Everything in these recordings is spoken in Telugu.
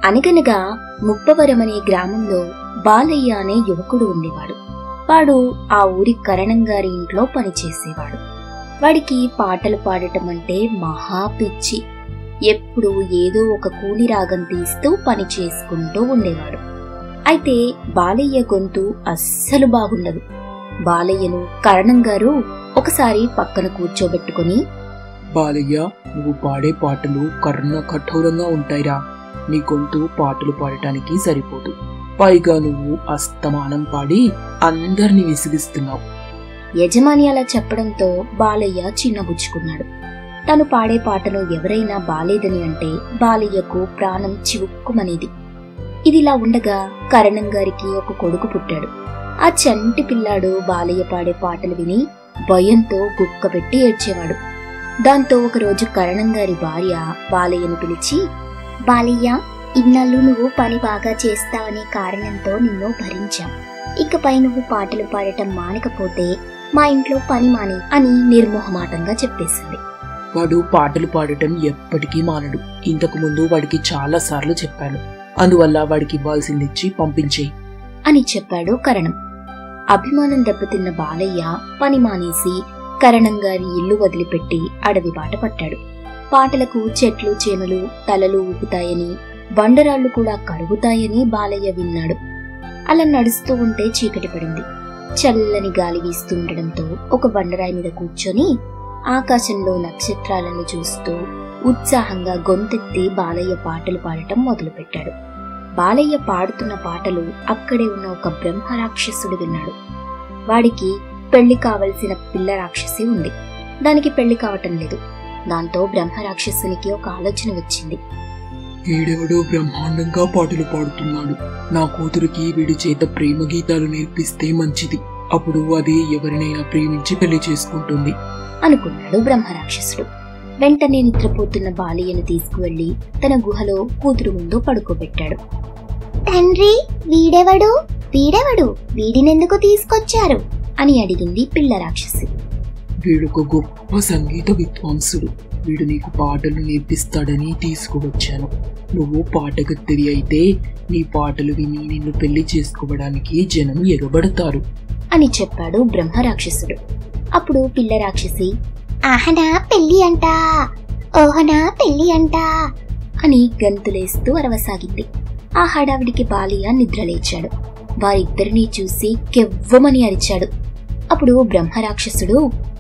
అనగనగా ముప్పవరం అనే గ్రామంలో బాలయ్య అనే యువకుడు ఉండేవాడు వాడు ఆ ఊరి కరణం గారి ఇంట్లో పనిచేసేవాడు వాడికి పాటలు పాడటం అంటే మహా పిచ్చి ఎప్పుడు ఏదో ఒక కూలి రాగం తీస్తూ పని చేసుకుంటూ ఉండేవాడు అయితే బాలయ్య గొంతు అస్సలు బాగుండదు బాలయ్యను కరణం గారు ఒకసారి పక్కన కూర్చోబెట్టుకుని బాలయ్య నువ్వు పాడే పాటలు కర్ణ కఠోరంగా ఉంటాయిరా నీ గొంతు పాటలు పాడటానికి సరిపోదు పైగా నువ్వు అస్తమానం పాడి అందరిని విసిగిస్తున్నావు యజమాని అలా చెప్పడంతో బాలయ్య చిన్నబుచ్చుకున్నాడు తను పాడే పాటను ఎవరైనా బాలేదని అంటే బాలయ్యకు ప్రాణం చివుక్కుమనేది ఇదిలా ఉండగా కరణం గారికి ఒక కొడుకు పుట్టాడు ఆ చంటి పిల్లాడు బాలయ్య పాడే పాటలు విని భయంతో గుక్కబెట్టి ఏడ్చేవాడు దాంతో ఒకరోజు కరణం గారి భార్య బాలయ్యను పిలిచి బాలయ్య ఇన్నాళ్ళు నువ్వు పని బాగా చేస్తావనే కారణంతో నిన్ను భరించాం ఇకపై నువ్వు పాటలు పాడటం మానకపోతే మా ఇంట్లో పని మాని అని నిర్మోహమాటంగా చెప్పేసింది వాడు పాటలు పాడటం ఎప్పటికీ మానడు ఇంతకు ముందు వాడికి చాలా సార్లు చెప్పాను అందువల్ల వాడికి ఇవ్వాల్సిందిచ్చి పంపించేయి అని చెప్పాడు కరణం అభిమానం దెబ్బతిన్న బాలయ్య పని మానేసి కరణం గారి ఇల్లు వదిలిపెట్టి అడవి బాట పట్టాడు పాటలకు చెట్లు చేమలు తలలు ఊపుతాయని బండరాళ్లు కూడా కరుగుతాయని బాలయ్య విన్నాడు అలా నడుస్తూ ఉంటే చీకటి పడింది చల్లని గాలి వీస్తుండడంతో ఒక బండరాయి మీద కూర్చొని ఆకాశంలో నక్షత్రాలను చూస్తూ ఉత్సాహంగా గొంతెత్తి బాలయ్య పాటలు పాడటం మొదలుపెట్టాడు బాలయ్య పాడుతున్న పాటలు అక్కడే ఉన్న ఒక బ్రహ్మ రాక్షసుడు విన్నాడు వాడికి పెళ్లి కావలసిన పిల్ల రాక్షసి ఉంది దానికి పెళ్లి కావటం లేదు దాంతో బ్రహ్మ రాక్షసునికి ఒక ఆలోచన వచ్చింది వీడెవడో బ్రహ్మాండంగా పాటలు పాడుతున్నాడు నా కూతురికి వీడి చేత ప్రేమ గీతాలు నేర్పిస్తే మంచిది అప్పుడు అది ఎవరినైనా ప్రేమించి పెళ్లి చేసుకుంటుంది అనుకున్నాడు బ్రహ్మ రాక్షసుడు వెంటనే నిద్రపోతున్న బాలయ్యను తీసుకువెళ్లి తన గుహలో కూతురు ముందు పడుకోబెట్టాడు తండ్రి వీడెవడు వీడెవడు వీడినెందుకు తీసుకొచ్చారు అని అడిగింది పిల్ల రాక్షసి వీడొక గొప్ప సంగీత విద్వాంసుడు వీడు నీకు పాటలు నేర్పిస్తాడని తీసుకువచ్చాను నువ్వు పాటగత్తెవి అయితే నీ పాటలు విని నిన్ను పెళ్లి చేసుకోవడానికి జనం ఎగబడతారు అని చెప్పాడు బ్రహ్మ రాక్షసుడు అప్పుడు పిల్ల రాక్షసి ఆహనా పెళ్లి అంటా ఓహనా పెళ్లి అంటా అని గంతులేస్తూ అరవసాగింది ఆ హడావిడికి బాలియా నిద్రలేచాడు వారిద్దరినీ చూసి కెవ్వమని అరిచాడు అప్పుడు బ్రహ్మ రాక్షసుడు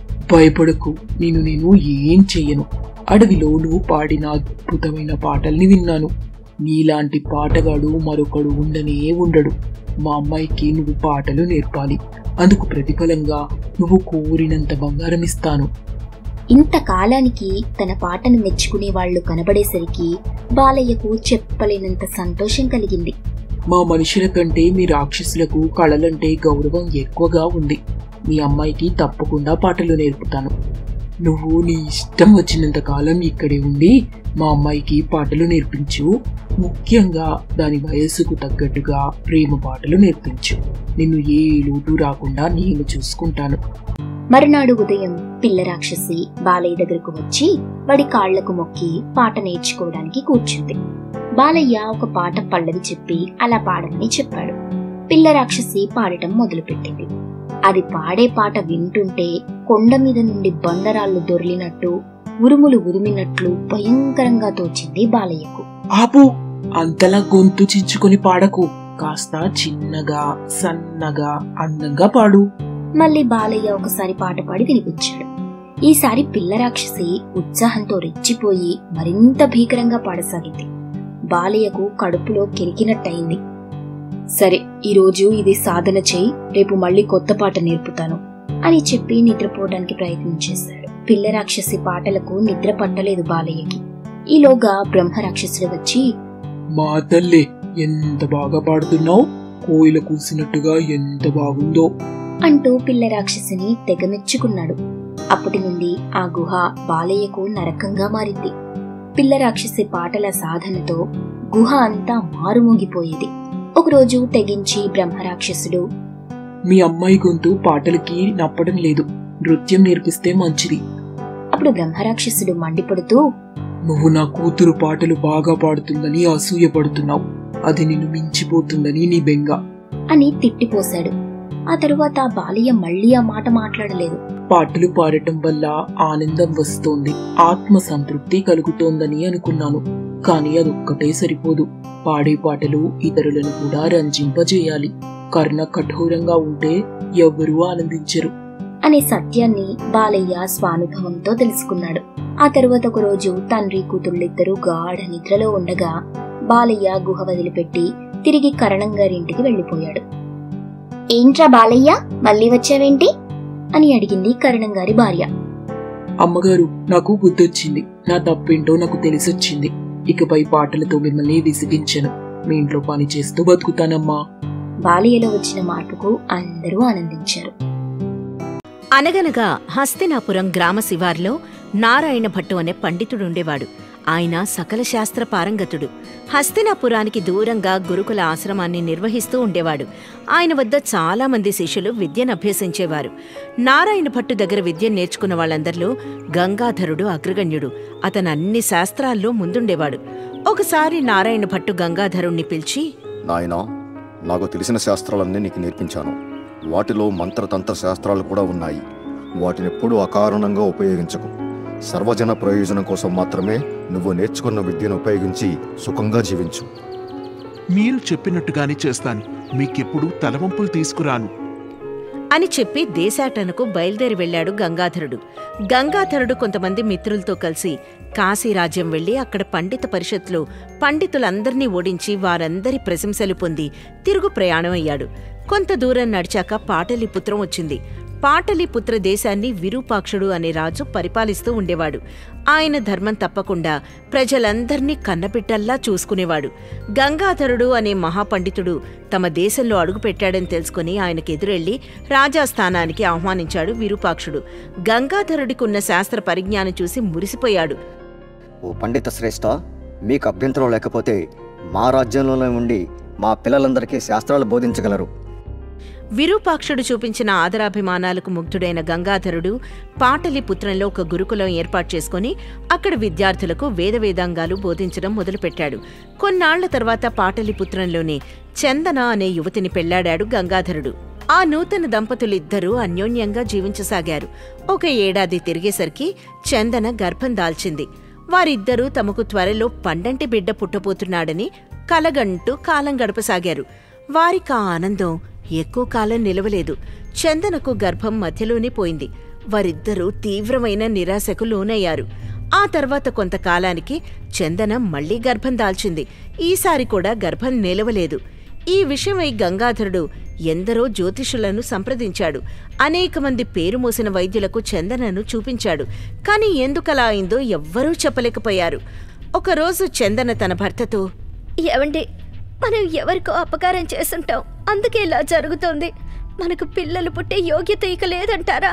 భయపడకు నేను నేను ఏం చెయ్యను అడవిలో నువ్వు పాడిన అద్భుతమైన పాటల్ని విన్నాను నీలాంటి పాటగాడు మరొకడు ఉండనే ఉండడు మా అమ్మాయికి నువ్వు పాటలు నేర్పాలి అందుకు ప్రతిఫలంగా నువ్వు కోరినంత బంగారం ఇస్తాను ఇంతకాలానికి తన పాటను మెచ్చుకునే వాళ్ళు కనబడేసరికి బాలయ్యకు చెప్పలేనంత సంతోషం కలిగింది మా మనుషుల కంటే మీ రాక్షసులకు కళలంటే గౌరవం ఎక్కువగా ఉంది మీ అమ్మాయికి తప్పకుండా పాటలు నేర్పుతాను నువ్వు నీ ఇష్టం వచ్చినంత కాలం ఇక్కడే ఉండి మా అమ్మాయికి పాటలు నేర్పించు ముఖ్యంగా దాని వయస్సుకు తగ్గట్టుగా ప్రేమ పాటలు నేర్పించు నిన్ను ఏ లోటు రాకుండా నేను చూసుకుంటాను మరునాడు ఉదయం పిల్ల రాక్షసి బాలయ్య దగ్గరకు వచ్చి వాడి కాళ్లకు మొక్కి పాట నేర్చుకోవడానికి కూర్చుంది బాలయ్య ఒక పాట పల్లవి చెప్పి అలా పాడమని చెప్పాడు పిల్ల రాక్షసి పాడటం మొదలుపెట్టింది అది పాడే పాట వింటుంటే కొండ మీద నుండి బండరాళ్ళు దొర్లినట్టు ఉరుములు ఉరిమినట్లు భయంకరంగా తోచింది బాలయ్యకు ఆపు అంతలా గొంతు చించుకొని పాడకు కాస్త చిన్నగా సన్నగా అందంగా పాడు మళ్ళీ బాలయ్య ఒకసారి పాట పాడి వినిపించాడు ఈసారి పిల్ల రాక్షసి ఉత్సాహంతో రెచ్చిపోయి మరింత భీకరంగా పాడసాగింది బాలయ్యకు కడుపులో కెరికినట్టయింది సరే ఈరోజు ఇది సాధన చేయి రేపు మళ్ళీ కొత్త పాట నేర్పుతాను అని చెప్పి నిద్రపోవడానికి ప్రయత్నం చేశాడు పిల్ల రాక్షసి పాటలకు నిద్ర పట్టలేదు బాలయ్యకి ఈలోగా బ్రహ్మ రాక్షసుడు వచ్చి మా తల్లే ఎంత బాగా పాడుతున్నావు కోయిల కూసినట్టుగా ఎంత బాగుందో అంటూ పిల్ల రాక్షసిని తెగమెచ్చుకున్నాడు అప్పటి నుండి ఆ గుహ బాలయ్యకు నరకంగా మారింది పిల్ల రాక్షసి పాటల సాధనతో గుహ అంతా మారుమోగిపోయేది ఒకరోజు తెగించి బ్రహ్మ రాక్షసుడు మీ అమ్మాయి గొంతు పాటలకి నప్పడం లేదు నృత్యం నేర్పిస్తే మంచిది అప్పుడు బ్రహ్మరాక్షసుడు మండిపడుతూ నువ్వు నా కూతురు పాటలు బాగా పాడుతుందని అసూయపడుతున్నావు అది నిన్ను మించిపోతుందని నీ బెంగ అని తిట్టిపోశాడు ఆ తరువాత బాలయ్య మళ్ళీ ఆ మాట మాట్లాడలేదు పాటలు పాడటం వల్ల ఆనందం వస్తోంది ఆత్మ సంతృప్తి కలుగుతోందని అనుకున్నాను కానీ అదొక్కటే సరిపోదు పాడే పాటలు ఇతరులను కూడా రంజింపజేయాలి కర్ణ కఠోరంగా ఉంటే ఎవ్వరూ ఆనందించరు అనే సత్యాన్ని బాలయ్య స్వానుభవంతో తెలుసుకున్నాడు ఆ తరువాత ఒక రోజు తండ్రి కూతుళ్ళిద్దరూ గాఢ నిద్రలో ఉండగా బాలయ్య గుహ వదిలిపెట్టి తిరిగి కరణం గారింటికి వెళ్లిపోయాడు ఏంట్రా బాలయ్య మళ్ళీ వచ్చావేంటి అని అడిగింది కరణం గారి భార్య అమ్మగారు నాకు బుద్ధొచ్చింది నా తప్పేంటో నాకు తెలిసొచ్చింది ఇకపై పాటలతో మిమ్మల్ని విసిగించను మీ ఇంట్లో పని చేస్తూ బతుకుతానమ్మా బాలయ్యలో వచ్చిన మార్పుకు అందరూ ఆనందించారు అనగనగా హస్తినాపురం గ్రామ శివార్లో నారాయణ భట్టు అనే పండితుడుండేవాడు ఆయన సకల శాస్త్ర పారంగతుడు హస్తినాపురానికి దూరంగా గురుకుల ఆశ్రమాన్ని నిర్వహిస్తూ ఉండేవాడు ఆయన వద్ద చాలా మంది శిష్యులు విద్యను అభ్యసించేవారు నారాయణ భట్టు దగ్గర విద్య నేర్చుకున్న వాళ్ళందరిలో గంగాధరుడు అగ్రగణ్యుడు అతను అన్ని శాస్త్రాల్లో ముందుండేవాడు ఒకసారి నారాయణ భట్టు గంగాధరుణ్ణి పిలిచి నాయనా నాకు తెలిసిన శాస్త్రాలన్నీ నీకు నేర్పించాను వాటిలో మంత్రతంత్ర శాస్త్రాలు కూడా ఉన్నాయి వాటినెప్పుడూ అకారణంగా ఉపయోగించకు సర్వజన ప్రయోజనం కోసం మాత్రమే నువ్వు నేర్చుకున్న విద్యను ఉపయోగించి సుఖంగా జీవించు మీరు చెప్పినట్టుగానే చేస్తాను మీకెప్పుడు తలవంపులు తీసుకురాను అని చెప్పి దేశాటనకు బయలుదేరి వెళ్ళాడు గంగాధరుడు గంగాధరుడు కొంతమంది మిత్రులతో కలిసి కాశీరాజ్యం వెళ్లి అక్కడ పండిత పరిషత్లో పండితులందర్నీ ఓడించి వారందరి ప్రశంసలు పొంది తిరుగు ప్రయాణమయ్యాడు కొంత దూరం నడిచాక పాటలీపుత్రం వచ్చింది పాటలీపుత్ర దేశాన్ని విరూపాక్షుడు అనే రాజు పరిపాలిస్తూ ఉండేవాడు ఆయన ధర్మం తప్పకుండా ప్రజలందర్నీ కన్నపిట్టల్లా చూసుకునేవాడు గంగాధరుడు అనే మహాపండితుడు తమ దేశంలో అడుగుపెట్టాడని తెలుసుకుని ఆయనకెదురెళ్లి రాజాస్థానానికి ఆహ్వానించాడు విరూపాక్షుడు గంగాధరుడికున్న శాస్త్ర పరిజ్ఞానం చూసి మురిసిపోయాడు ఓ పండిత శ్రేష్ఠ మీకు అభ్యంతరం లేకపోతే మా రాజ్యంలోనే ఉండి మా పిల్లలందరికీ శాస్త్రాలు బోధించగలరు విరూపాక్షుడు చూపించిన ఆదరాభిమానాలకు ముగ్ధుడైన గంగాధరుడు పాటలీపుత్రంలో ఒక గురుకులం ఏర్పాటు చేసుకుని అక్కడ విద్యార్థులకు వేద వేదాంగాలు బోధించడం మొదలుపెట్టాడు కొన్నాళ్ల తర్వాత పాటలీపుత్రంలోనే చందన అనే యువతిని పెళ్లాడాడు గంగాధరుడు ఆ నూతన దంపతులిద్దరూ అన్యోన్యంగా జీవించసాగారు ఒక ఏడాది తిరిగేసరికి చందన గర్భం దాల్చింది వారిద్దరూ తమకు త్వరలో పండంటి బిడ్డ పుట్టబోతున్నాడని కలగంటూ కాలం గడపసాగారు వారికి ఆ ఆనందం ఎక్కువ కాలం నిలవలేదు చందనకు గర్భం మధ్యలోనే పోయింది వారిద్దరూ తీవ్రమైన నిరాశకు లోనయ్యారు ఆ తర్వాత కొంతకాలానికి చందన మళ్లీ గర్భం దాల్చింది ఈసారి కూడా గర్భం నిలవలేదు ఈ విషయమై గంగాధరుడు ఎందరో జ్యోతిషులను సంప్రదించాడు అనేక మంది పేరు మోసిన వైద్యులకు చందనను చూపించాడు కాని ఎందుకలా అయిందో ఎవ్వరూ చెప్పలేకపోయారు ఒకరోజు చందన తన భర్తతో ఏవండి మనం ఎవరికో అపకారం చేసుంటాం అందుకే ఇలా జరుగుతోంది మనకు పిల్లలు పుట్టే యోగ్యత ఇక లేదంటారా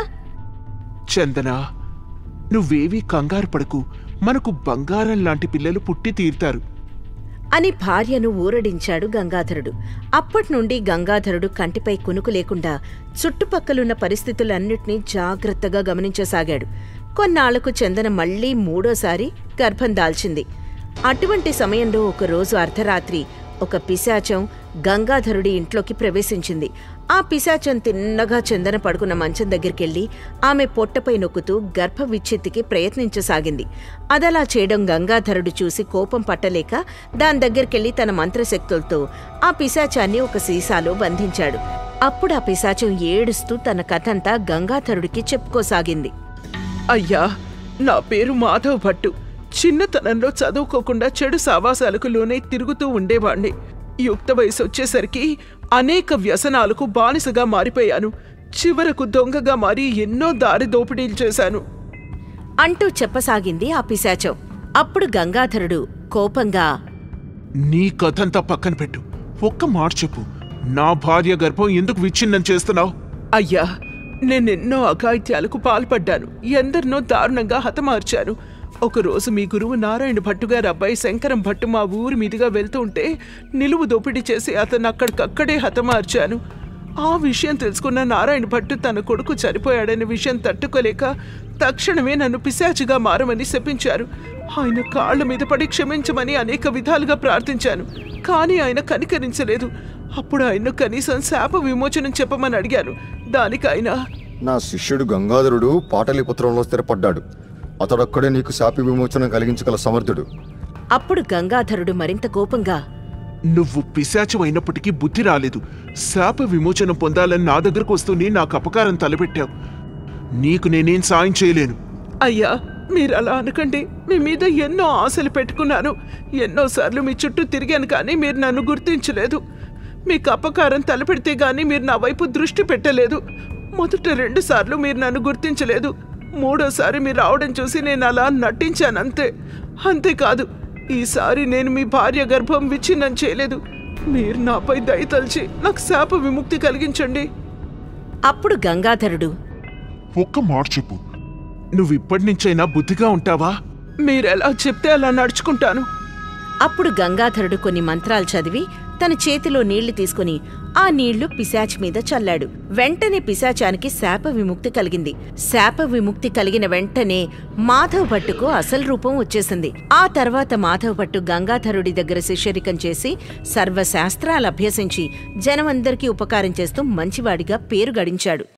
చందన నువ్వేవీ కంగారు పడకు మనకు బంగారం లాంటి పిల్లలు పుట్టి తీరుతారు అని భార్యను ఊరడించాడు గంగాధరుడు అప్పట్నుండి గంగాధరుడు కంటిపై కునుకు లేకుండా చుట్టుపక్కలున్న పరిస్థితులన్నిటినీ జాగ్రత్తగా గమనించసాగాడు కొన్నాళ్లకు చందన మళ్లీ మూడోసారి గర్భం దాల్చింది అటువంటి సమయంలో ఒకరోజు అర్ధరాత్రి ఒక పిశాచం గంగాధరుడి ఇంట్లోకి ప్రవేశించింది ఆ పిశాచం తిన్నగా చందన పడుకున్న మంచం దగ్గరికెళ్లి ఆమె పొట్టపై నొక్కుతూ గర్భ విచ్ఛిత్తికి ప్రయత్నించసాగింది అదలా చేయడం గంగాధరుడు చూసి కోపం పట్టలేక దాని దగ్గరికెళ్లి తన మంత్రశక్తులతో ఆ పిశాచాన్ని ఒక సీసాలో బంధించాడు అప్పుడు ఆ పిశాచం ఏడుస్తూ తన కథంతా గంగాధరుడికి చెప్పుకోసాగింది అయ్యా నా పేరు మాధవ్ భట్టు చిన్నతనంలో చదువుకోకుండా చెడు సావాసాలకు లోనే తిరుగుతూ ఉండేవాణ్ణి యుక్త వయసు వచ్చేసరికి అనేక వ్యసనాలకు బానిసగా మారిపోయాను చివరకు దొంగగా మారి ఎన్నో దారి దోపిడీలు చేశాను అంటూ చెప్పసాగింది ఆ పిశాచం అప్పుడు గంగాధరుడు కోపంగా నీ కథంతా పక్కన పెట్టు ఒక్క మాట చెప్పు నా భార్య గర్భం ఎందుకు విచ్ఛిన్నం చేస్తున్నావు అయ్యా నేనెన్నో అఘాయిత్యాలకు పాల్పడ్డాను ఎందరినో దారుణంగా హతమార్చాను ఒకరోజు మీ గురువు నారాయణ భట్టు గారి అబ్బాయి శంకరం భట్టు మా ఊరి మీదుగా వెళ్తూ ఉంటే నిలువు దోపిడీ చేసి అతను అక్కడికక్కడే హతమార్చాను ఆ విషయం తెలుసుకున్న నారాయణ భట్టు తన కొడుకు చనిపోయాడనే విషయం తట్టుకోలేక తక్షణమే నన్ను పిశాచిగా మారమని శపించారు ఆయన కాళ్ళ మీద పడి క్షమించమని అనేక విధాలుగా ప్రార్థించాను కానీ ఆయన కనికరించలేదు అప్పుడు ఆయన్ను కనీసం శాప విమోచనం చెప్పమని అడిగాను దానికి ఆయన నా శిష్యుడు గంగాధరుడు పాటలీపుత్రంలో స్థిరపడ్డాడు అతడొక్కడే నీకు శాపి విమోచనం కలిగించగల సమర్థుడు అప్పుడు గంగాధరుడు మరింత కోపంగా నువ్వు పిశాచం అయినప్పటికీ బుద్ధి రాలేదు శాప విమోచనం పొందాలని నా దగ్గరకు వస్తూనే నాకు అపకారం తలపెట్టావు నీకు నేనేం సాయం చేయలేను అయ్యా మీరు అలా అనకండి మీ మీద ఎన్నో ఆశలు పెట్టుకున్నాను ఎన్నోసార్లు మీ చుట్టూ తిరిగాను కానీ మీరు నన్ను గుర్తించలేదు మీకు అపకారం తలపెడితే గానీ మీరు నా వైపు దృష్టి పెట్టలేదు మొదట రెండు సార్లు మీరు నన్ను గుర్తించలేదు మూడోసారి మీరు రావడం చూసి నేను అలా నటించాను అంతే అంతేకాదు ఈసారి నేను మీ భార్య గర్భం విచ్ఛిన్నం చేయలేదు మీరు నాపై దయతలిచి నాకు శాప విముక్తి కలిగించండి అప్పుడు గంగాధరుడు ఒక్క మాట చెప్పు నువ్వు ఇప్పటి నుంచైనా బుద్ధిగా ఉంటావా మీరెలా చెప్తే అలా నడుచుకుంటాను అప్పుడు గంగాధరుడు కొన్ని మంత్రాలు చదివి తన చేతిలో నీళ్లు తీసుకుని ఆ నీళ్లు పిశాచి మీద చల్లాడు వెంటనే పిశాచానికి శాప విముక్తి కలిగింది శాప విముక్తి కలిగిన వెంటనే మాధవ్ భట్టుకు అసలు రూపం వచ్చేసింది ఆ తర్వాత మాధవ్ భట్టు గంగాధరుడి దగ్గర శిష్యరికం చేసి సర్వశాస్త్రాలు అభ్యసించి జనమందరికీ ఉపకారం చేస్తూ మంచివాడిగా పేరు గడించాడు